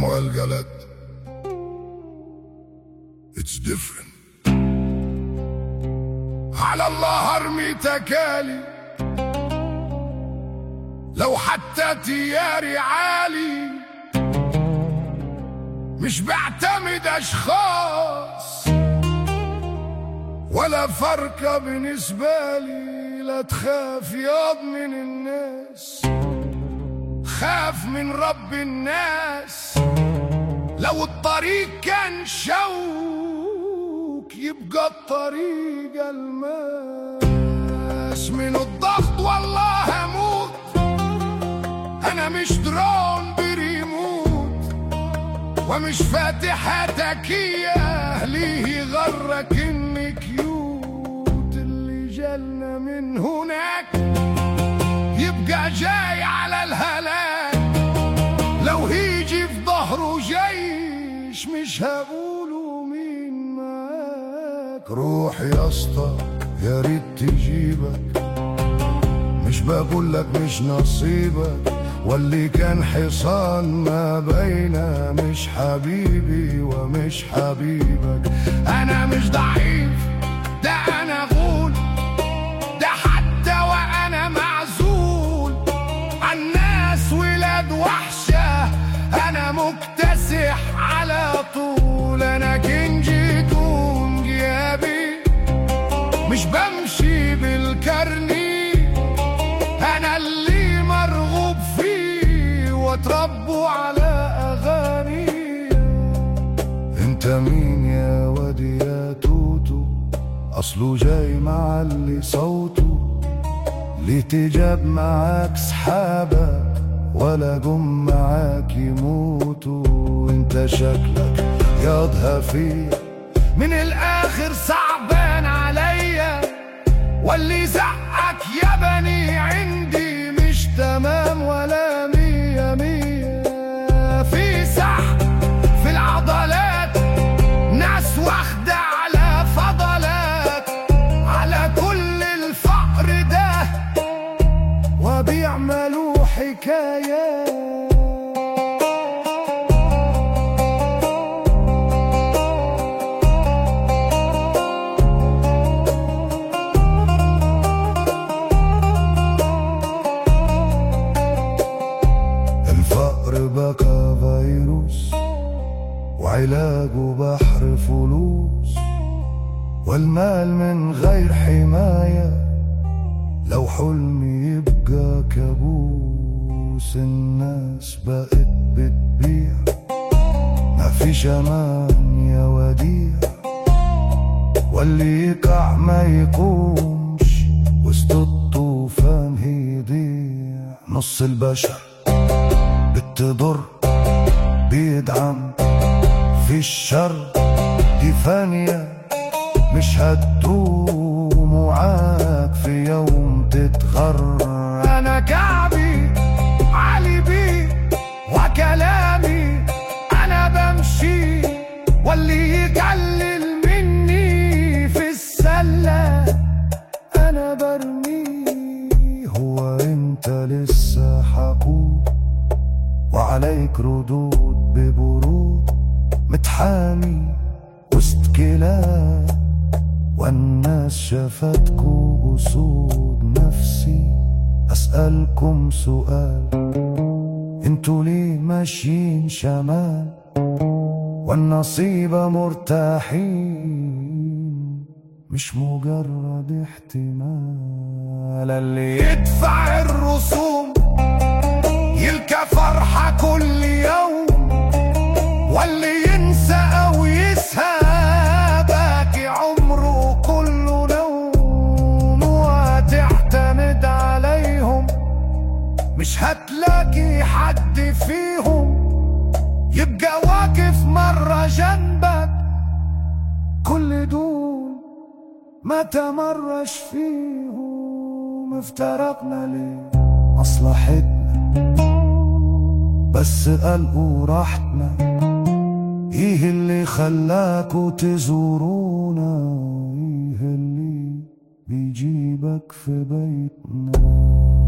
المؤلجلات It's different على الله ارمي تكالي لو حتى تياري عالي مش بعتمد اشخاص ولا فرقة بالنسبة لي لا تخاف ياض من الناس خاف من رب الناس لو الطريق كان شوك يبقى الطريق الماس من الضغط والله هموت انا مش درون بريموت ومش فاتحة تكية ليه غرك اني كيوت اللي جالنا من هناك يبقى جاي على الهلاك لو هيجي في ظهره جيش مش هقوله مين معاك روح يا اسطى يا ريت تجيبك مش بقول لك مش نصيبك واللي كان حصان ما بينا مش حبيبي ومش حبيبك انا مش ضعيف ده انا غول ده حتى وانا معزول عالناس ولاد وحشة انا مكتسح على طول انا كنجي دون جيابي مش بمشي بالكرني انا اللي مرغوب فيه واتربوا على اغاني انت مين يا وادي يا توتو اصله جاي مع اللي صوته ليه تجاب معاك سحابة ولا جم معاك يموتوا انت شكلك ياضها فيا من الاخر صعبان عليا واللي زعك يا بني عندي مش تمام ولا مية مية في سحب في العضلات ناس واخدة على فضلات على كل الفقر ده وبيعملوا حكايات الفقر بقى فيروس وعلاجه بحر فلوس والمال من غير حماية لو حلمي يبقى كابوس الناس بقت بتبيع ما فيش امان يا وديع واللي يقع ما يقومش وسط الطوفان يضيع نص البشر بتضر بيدعم في الشر دي فانية مش هتدوم وعاك في يوم تتغر أنا كعبي علي بيه وكلامي أنا بمشي واللي يقلل مني في السلة أنا برميه هو أنت لسه حقود وعليك ردود ببرود متحامي وسط كلاب والناس شافتكوا أسود نفسي أسألكم سؤال انتوا ليه ماشيين شمال والنصيب مرتاحين مش مجرد احتمال اللي يدفع الرسوم يلقى فرحة كل يوم واللي ينسى أو يسهى باقي عمره كله نوم وهتعتمد عليهم مش هتلاقي حد فيهم يبقى واقف مرة جنبك كل دول ما تمرش فيهم افترقنا ليه مصلحتنا بس قلقوا راحتنا ايه اللي خلاكوا تزورونا ايه اللي بيجيبك في بيتنا